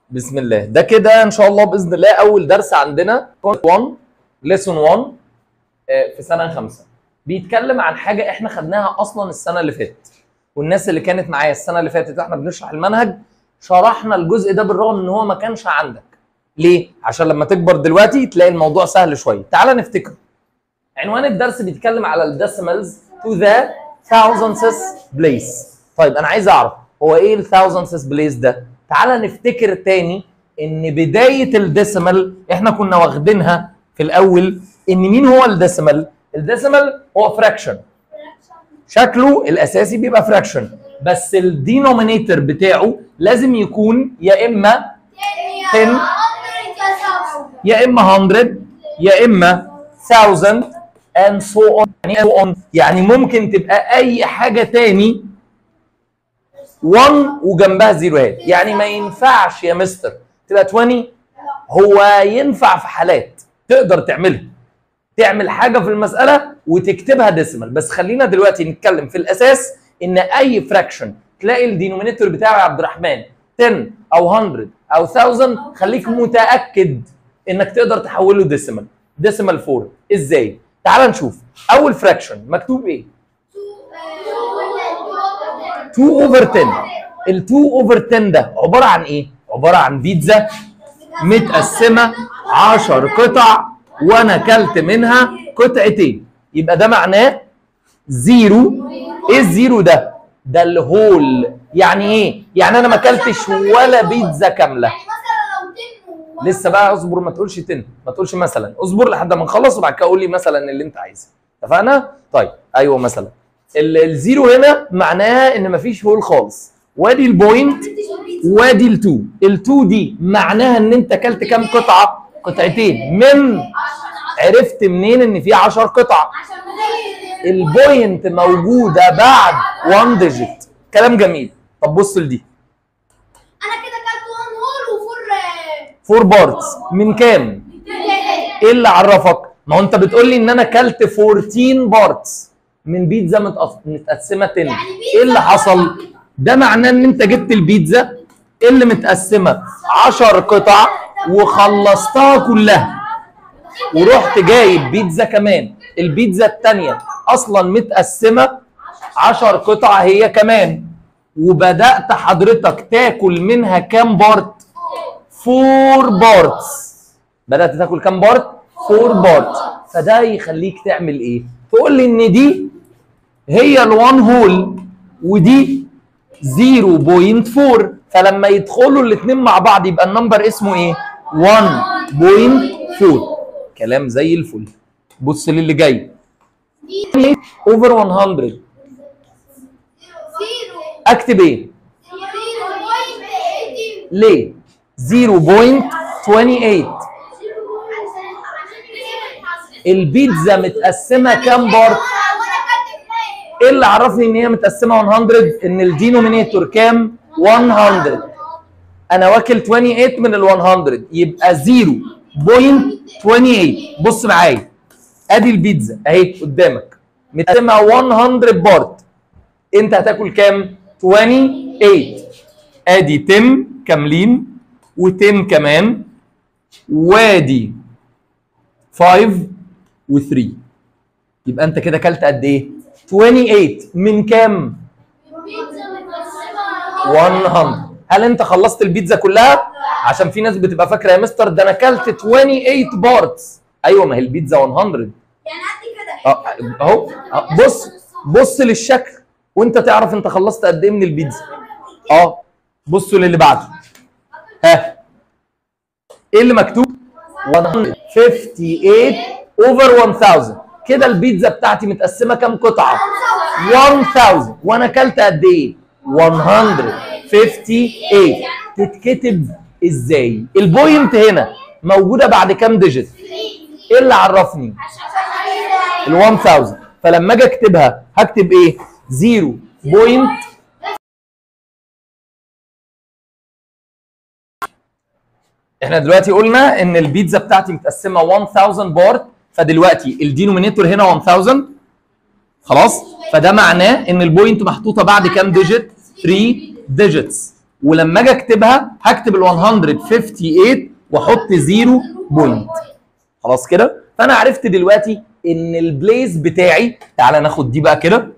بسم الله ده كده ان شاء الله باذن الله اول درس عندنا 1 ليسون 1 آه، في سنه خمسه بيتكلم عن حاجه احنا خدناها اصلا السنه اللي فاتت والناس اللي كانت معايا السنه اللي فاتت واحنا بنشرح المنهج شرحنا الجزء ده بالرغم ان هو ما كانش عندك ليه عشان لما تكبر دلوقتي تلاقي الموضوع سهل شويه تعال نفتكر عنوان الدرس بيتكلم على الديسيمالز تو ذا thousandths بليس طيب انا عايز اعرف هو ايه الثاوزندثs بليس ده تعال نفتكر تاني ان بدايه الديسيمال احنا كنا واخدينها في الاول ان مين هو الديسيمال الديسيمال هو فراكشن شكله الاساسي بيبقى فراكشن بس الدينومينيتور بتاعه لازم يكون يا اما 10 يا اما 100 يا اما 1000 and so on يعني so on يعني ممكن تبقى اي حاجه تاني 1 وجنبها زيروهات يعني ما ينفعش يا مستر تبقى 20 هو ينفع في حالات تقدر تعملها تعمل حاجه في المساله وتكتبها ديسيمال بس خلينا دلوقتي نتكلم في الاساس ان اي فراكشن تلاقي الدينومينيتور بتاعه يا عبد الرحمن 10 او 100 او 1000 خليك متاكد انك تقدر تحوله ديسيمال ديسيمال فورم ازاي تعال نشوف اول فراكشن مكتوب ايه 2 اوفر 10 ال 2 اوفر 10 ده عباره عن ايه عباره عن بيتزا متقسمه 10 قطع وانا اكلت منها قطعتين يبقى ده معناه زيرو ايه الزيرو ده ده الهول يعني ايه يعني انا ما اكلتش ولا بيتزا كامله لسه بقى اصبر ما تقولش تن ما تقولش مثلا اصبر لحد ما نخلص وبعد كده قول لي مثلا اللي انت عايزه اتفقنا طيب ايوه مثلا ال- الزيرو هنا معناها ان مفيش هول خالص وادي البوينت وادي التو التو دي معناها ان انت اكلت كام قطعه قطعتين من عرفت منين ان في 10 قطع البوينت موجوده بعد 1 ديجيت كلام جميل طب بص لدي انا كده كلت وان هول وفور 4 بارتس من كام ايه اللي عرفك ما هو انت بتقول لي ان انا اكلت 14 بارتس من بيتزا متقص- متقسمه 10 ايه اللي حصل ده معناه ان انت جبت البيتزا اللي متقسمه 10 قطع وخلصتها كلها ورحت جايب بيتزا كمان البيتزا الثانيه اصلا متقسمه 10 قطع هي كمان وبدات حضرتك تاكل منها كام بارت 4 بارتس بدات تاكل كام بارت 4 بارت فده يخليك تعمل ايه تقول لي ان دي هي الوان هول ودي 0.4 فلما يدخلوا الاثنين مع بعض يبقى النمبر اسمه ايه 1.4 كلام زي الفل بص للي جاي اوفر 100 زيرو اكتب ايه زيرو بوينت ليه 0.28 البيتزا متقسمه كام بارت ايه اللي عرفني ان هي متقسمه 100 ان الدينومينيتور كام 100 انا واكل 28 من ال 100 يبقى 0.28 بص معايا ادي البيتزا اهي قدامك متقسمه 100 بارت انت هتاكل كام 28 ادي 10 كاملين و10 كمان وادي 5 و3 يبقى انت كده اكلت قد ايه 28 من كام 100 هل انت خلصت البيتزا كلها عشان في ناس بتبقى فاكره يا مستر ده انا اكلت 28 بارتس ايوه ما هي البيتزا 100 يعني قد كده اه اهو اه، بص بص للشكل وانت تعرف انت خلصت قد ايه من البيتزا اه بصوا للي بعده ها ايه اللي مكتوب 158 اوفر 1000 كده البيتزا بتاعتي متقسمه كام قطعه 1000 وانا اكلت قد ايه 158 تتكتب ازاي البوينت هنا موجوده بعد كام ديجيت ايه اللي عرفني ال 1000 فلما اجي اكتبها هكتب ايه 0 بوينت احنا دلوقتي قلنا ان البيتزا بتاعتي متقسمه 1000 بارت فدلوقتي الدينومينيتور هنا 1000 خلاص فده معناه ان البوينت محطوطه بعد كام ديجيت 3 ديجيتس ولما اجي اكتبها هكتب ال 158 واحط زيرو بوينت خلاص كده فانا عرفت دلوقتي ان البليس بتاعي تعالى ناخد دي بقى كده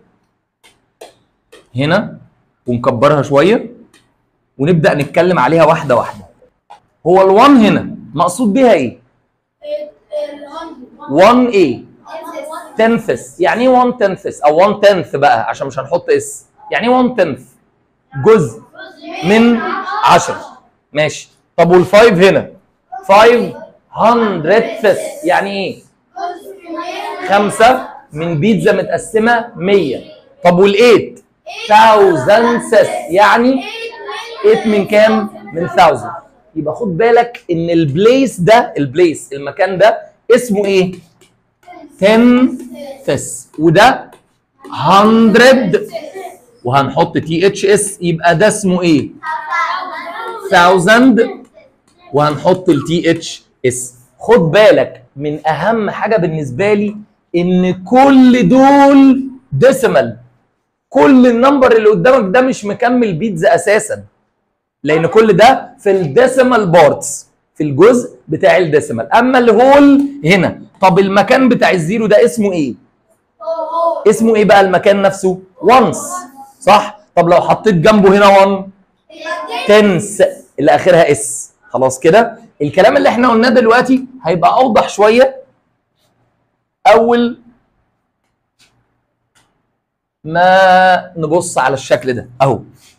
هنا ونكبرها شويه ونبدا نتكلم عليها واحده واحده هو ال1 هنا مقصود بيها ايه 1 a تنفس يعني ايه 1 تنفس او 1 تنث بقى عشان مش هنحط اس يعني ايه 1 تنث جزء من 10 ماشي طب وال5 هنا 500 يعني ايه خمسة من بيتزا متقسمة 100 طب وال8 thousands يعني 8 من كام؟ من 1000 يبقى خد بالك ان البليس ده البليس المكان ده اسمه ايه؟ 10 فس وده 100 وهنحط تي اتش اس يبقى ده اسمه ايه؟ 1000 وهنحط التي اتش اس خد بالك من اهم حاجه بالنسبه لي ان كل دول ديسيمال كل النمبر اللي قدامك ده مش مكمل بيتزا اساسا لان كل ده في الديسيمال بارتس في الجزء بتاع الديسيمال اما الهول هنا طب المكان بتاع الزيرو ده اسمه ايه اسمه ايه بقى المكان نفسه وانس صح طب لو حطيت جنبه هنا 1 تنس اللي اخرها اس خلاص كده الكلام اللي احنا قلناه دلوقتي هيبقى اوضح شويه اول ما نبص على الشكل ده اهو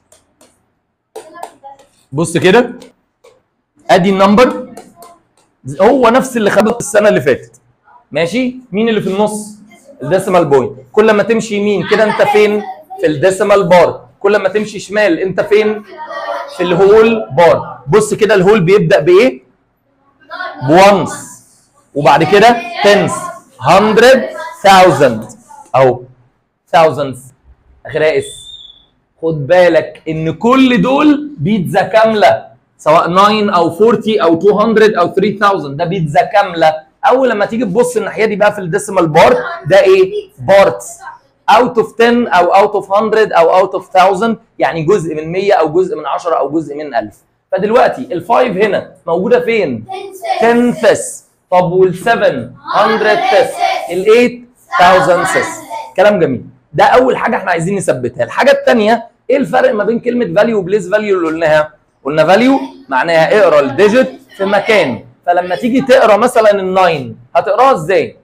بص كده ادي النمبر هو نفس اللي خده السنه اللي فاتت ماشي مين اللي في النص الديسيمال بوينت كل ما تمشي يمين كده انت فين في الديسيمال بار كل ما تمشي شمال انت فين في الهول بار بص كده الهول بيبدا بايه بونس وبعد كده تنس 100000 اهو thousands اخرها اس خد بالك ان كل دول بيتزا كامله سواء 9 او 40 او 200 او 3000 ده بيتزا كامله اول لما تيجي تبص الناحيه دي بقى في الديسيمال بارت ده ايه بارتس اوت اوف 10 او اوت اوف 100 او اوت اوف 1000 يعني جزء من 100 او جزء من 10 او جزء من 1000 فدلوقتي الفايف هنا موجوده فين 10 فس طب وال7 100 فس ال8 1000 فس كلام جميل ده اول حاجه احنا عايزين نثبتها الحاجه الثانيه ايه الفرق ما بين كلمه فاليو وبليس فاليو اللي قلناها قلنا فاليو معناها اقرا الديجيت في مكان فلما تيجي تقرا مثلا ال9 هتقراها ازاي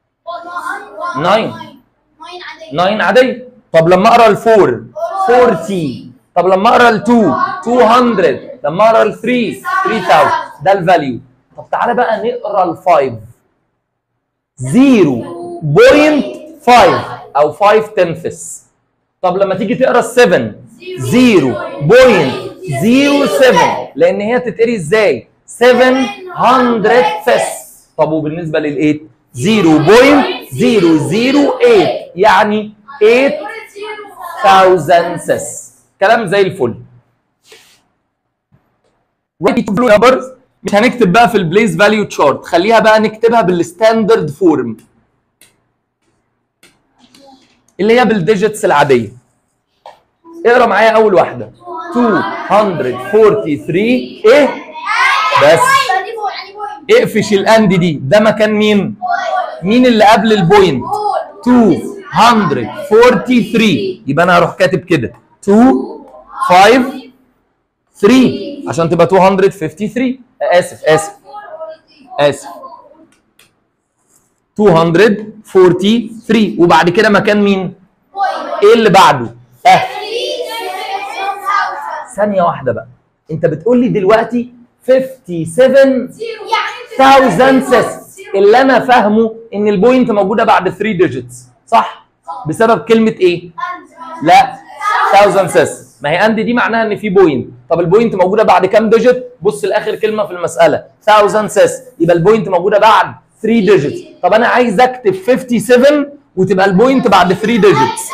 9 9 عاديه طب لما اقرا ال4 40 طب لما اقرا ال2 200 لما اقرا ال3 3000 ده الفاليو طب تعالى بقى نقرا ال5 0.5 او 5 تنفس طب لما تيجي تقرا ال7 0.07 لان هي تتقري ازاي 700 فس طب وبالنسبه لل8 0.008 يعني 8000 سس كلام زي الفل numbers مش هنكتب بقى في البليس فاليو تشارت خليها بقى نكتبها بالستاندرد فورم اللي هي بالديجيتس العاديه اقرا معايا اول واحده 243 ايه بس اقفش الاند دي ده مكان مين مين اللي قبل البوينت 243 يبقى انا هروح كاتب كده 2 5 3 عشان تبقى 253 اسف اسف اسف 243 وبعد كده مكان مين ايه اللي بعده اه ثانيه واحده بقى انت بتقول لي دلوقتي 57000 سس اللي انا فاهمه ان البوينت موجوده بعد 3 ديجيتس صح بسبب كلمه ايه لا 1000 سس ما هي اند دي معناها ان في بوينت طب البوينت موجوده بعد كام ديجيت بص لاخر كلمه في المساله 1000 سس يبقى البوينت موجوده بعد 3 ديجيتس طب انا عايز اكتب 57 وتبقى البوينت بعد 3 ديجيتس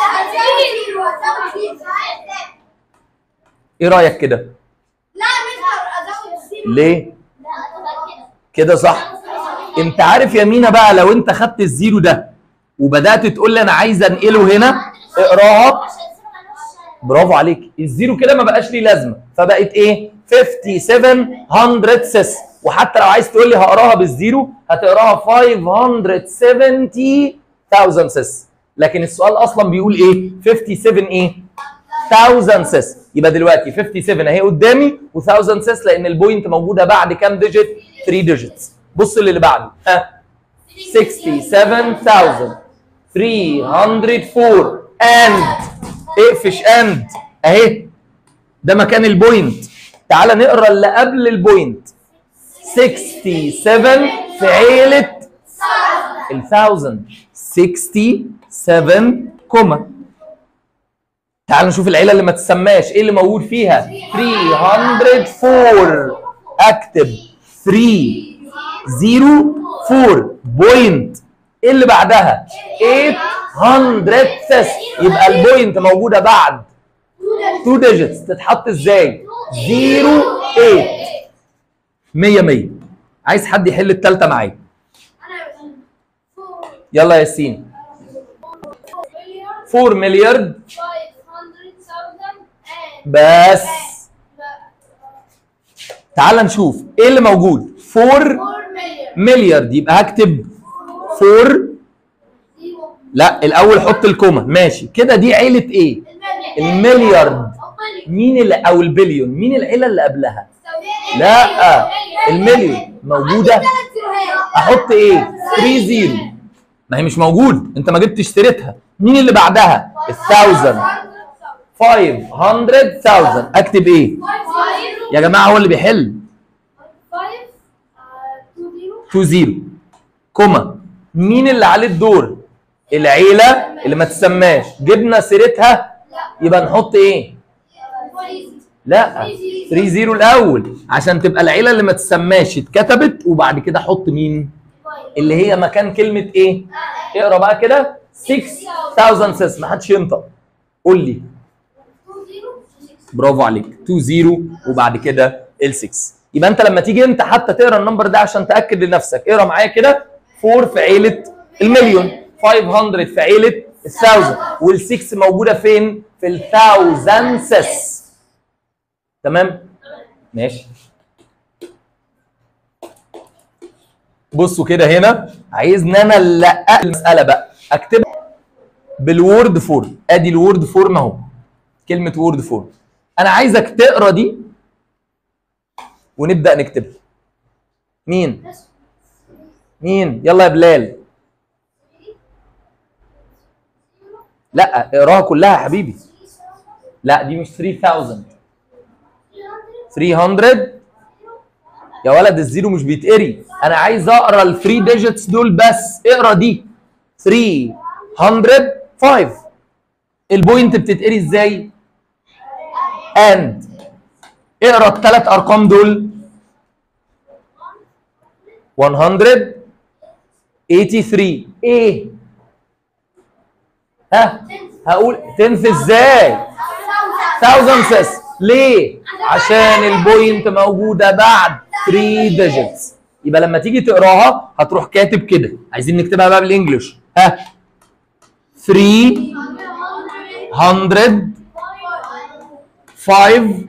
ايه رايك كده لا مستر ازود ليه كده صح انت عارف يا مينا بقى لو انت خدت الزيرو ده وبدات تقول لي انا عايز انقله هنا اقراها برافو عليك الزيرو كده ما بقاش ليه لازمه فبقت ايه 5700 سيس وحتى لو عايز تقول لي هقراها بالزيرو هتقراها 570000 سيس لكن السؤال اصلا بيقول ايه 57 ايه 1000 سيس يبقى دلوقتي 57 اهي قدامي و1000 سيس لان البوينت موجوده بعد كام ديجيت 3 ديجيتس بص اللي بعده ها 67304 and اقفش and اهي ده مكان البوينت تعال نقرا اللي قبل البوينت 67 في عيلة ال 1000 67 كوما تعال نشوف العيلة اللي ما تسماش ايه اللي موجود فيها 304 اكتب 304 بوينت ايه اللي بعدها 800 سس يبقى البوينت موجودة بعد 2 ديجيتس تتحط ازاي 0 8 100 100 عايز حد يحل التالتة معايا يلا يا ياسين 4 مليار بس تعال نشوف ايه اللي موجود 4 مليار يبقى هكتب 4 لا الاول حط الكوما ماشي كده دي عيله ايه المليارد مين اللي او البليون مين العيله اللي قبلها لا المليون موجوده احط ايه 3 زيرو ما هي مش موجود انت ما جبتش سيرتها مين اللي بعدها الثاوزند 500000 اكتب ايه يا جماعه هو اللي بيحل 2 زيرو كوما مين اللي عليه الدور العيله اللي ما تسماش جبنا سيرتها يبقى نحط ايه لا 3 زيرو الاول عشان تبقى العيله اللي ما تسماش اتكتبت وبعد كده حط مين اللي هي مكان كلمه ايه اقرا بقى كده 6000 سيس ما حدش ينطق قول لي برافو عليك 2 0 وبعد كده ال 6 يبقى انت لما تيجي انت حتى تقرا النمبر ده عشان تاكد لنفسك اقرا معايا كده 4 في عيله المليون 500 في عيله الثاوزند وال6 موجوده فين في الثاوزنسس تمام ماشي بصوا كده هنا عايزني انا اللي المساله بقى اكتبها بالوورد فورم ادي الوورد فورم اهو كلمه وورد فورم انا عايزك تقرا دي ونبدا نكتبها مين مين يلا يا بلال لا اقراها كلها يا حبيبي لا دي مش 3000 300 يا ولد الزيرو مش بيتقري انا عايز اقرا الثري ديجيتس دول بس اقرا دي 305 البوينت بتتقري ازاي اند اقرا الثلاث ارقام دول 183 ايه ها هقول تنفي ازاي 1000 سيس ليه عشان البوينت موجوده بعد 3 ديجيتس يبقى لما تيجي تقراها هتروح كاتب كده عايزين نكتبها بقى بالانجلش ها 300 5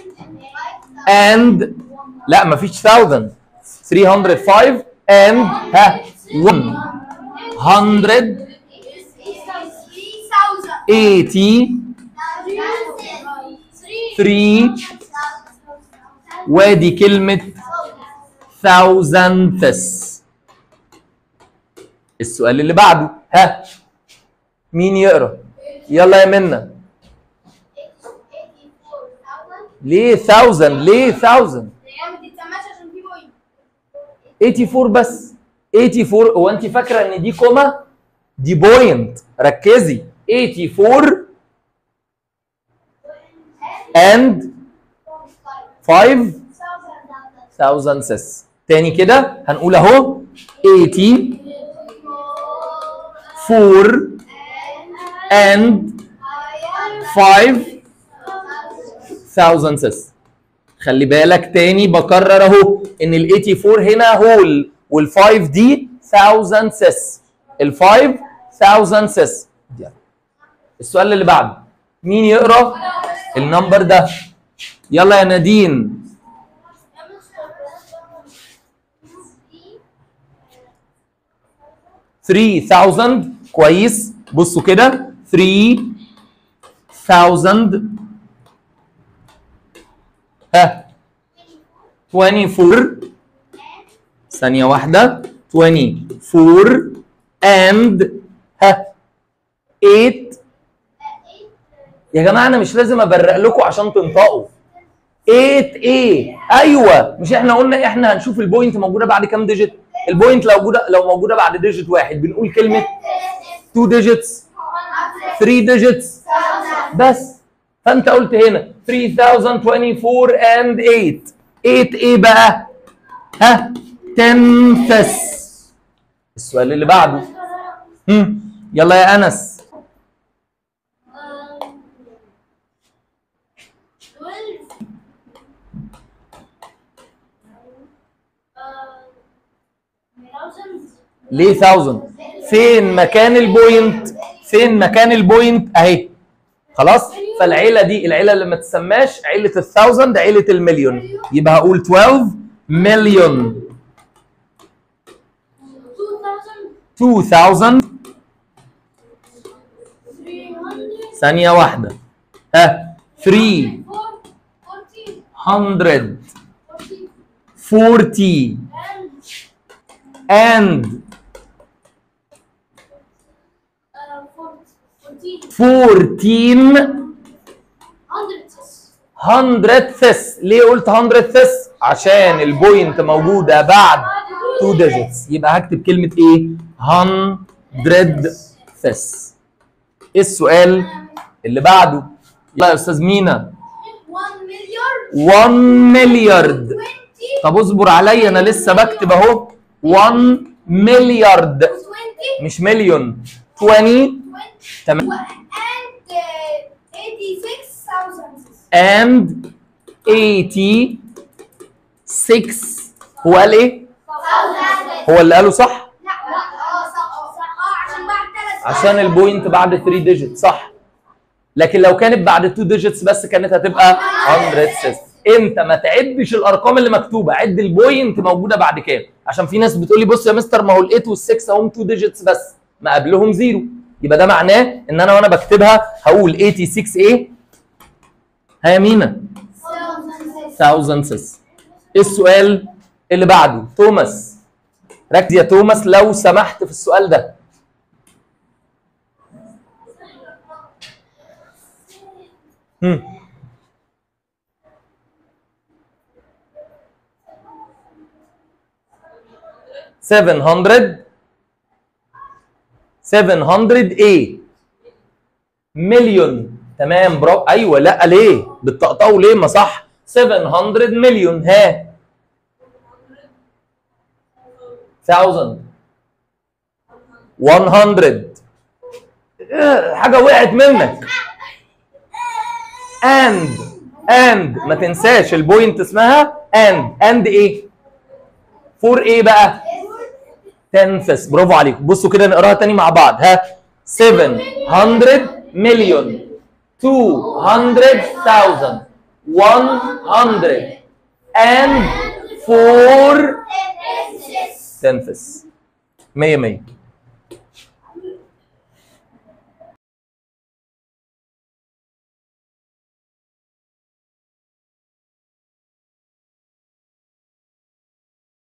and لا مفيش 1000 305 and ها 100 80 3 وادي كلمة thousandths السؤال اللي بعده ها مين يقرا يلا يا منى ليه 1000 ليه 1000 84 بس 84 هو انت فاكره ان دي كوما دي بوينت ركزي 84 and 5000 سس تاني كده هنقول اهو 84 and 5000 سس خلي بالك تاني بكرر اهو ان ال 84 هنا هول وال 5 دي 1000 سس ال 5000 سس السؤال اللي بعده مين يقرا النمبر ده يلا يا نادين 3000 كويس بصوا كده 3000 ها 24 ثانية واحدة 24 and ها 8 يا جماعة أنا مش لازم أبرق لكم عشان تنطقوا 8 ايه ايوه مش احنا قلنا احنا هنشوف البوينت موجوده بعد كام ديجيت البوينت لو موجوده لو موجوده بعد ديجيت واحد بنقول كلمه 2 ديجيتس 3 ديجيتس بس فانت قلت هنا 3024 and 8 8 ايه بقى ها 10 فس السؤال اللي بعده هم. يلا يا انس ليه 1000 فين مكان البوينت فين مكان البوينت اهي خلاص فالعيله دي العيله اللي ما تسماش عيله ال 1000 عيله المليون يبقى هقول 12 مليون 2000 ثانيه واحده ها 340 and 14 100 ثس ليه قلت 100 ثس عشان البوينت موجوده بعد 2 ديجيتس يبقى هكتب كلمه ايه 100 ثس ايه السؤال اللي بعده يلا يا استاذ مينا 1 مليارد طب اصبر عليا انا لسه بكتب اهو 1 مليارد مش مليون 20 تمام and 86 هو قال ايه؟ هو اللي قاله صح؟ عشان البوينت بعد 3 ديجيت صح لكن لو كانت بعد 2 ديجيتس بس كانت هتبقى 100 سيستم انت ما تعدش الارقام اللي مكتوبه عد البوينت موجوده بعد كام عشان في ناس بتقول لي بص يا مستر ما هو ال8 وال6 هم 2 ديجيتس بس ما قبلهم زيرو يبقى ده معناه ان انا وانا بكتبها هقول 86 ايه ها يا مينا 1000 سيس ايه السؤال اللي بعده توماس ركز يا توماس لو سمحت في السؤال ده هم. seven hundred seven hundred ايه مليون تمام برافو ايوه لا ليه بتطقطقوا ليه ما صح 700 مليون ها 1000 100 إيه، حاجه وقعت منك and and ما تنساش البوينت اسمها and and ايه فور ايه بقى تنفس برافو عليكم بصوا كده نقراها تاني مع بعض ها 700 مليون 200,000 100 and 4 تنفس 100 100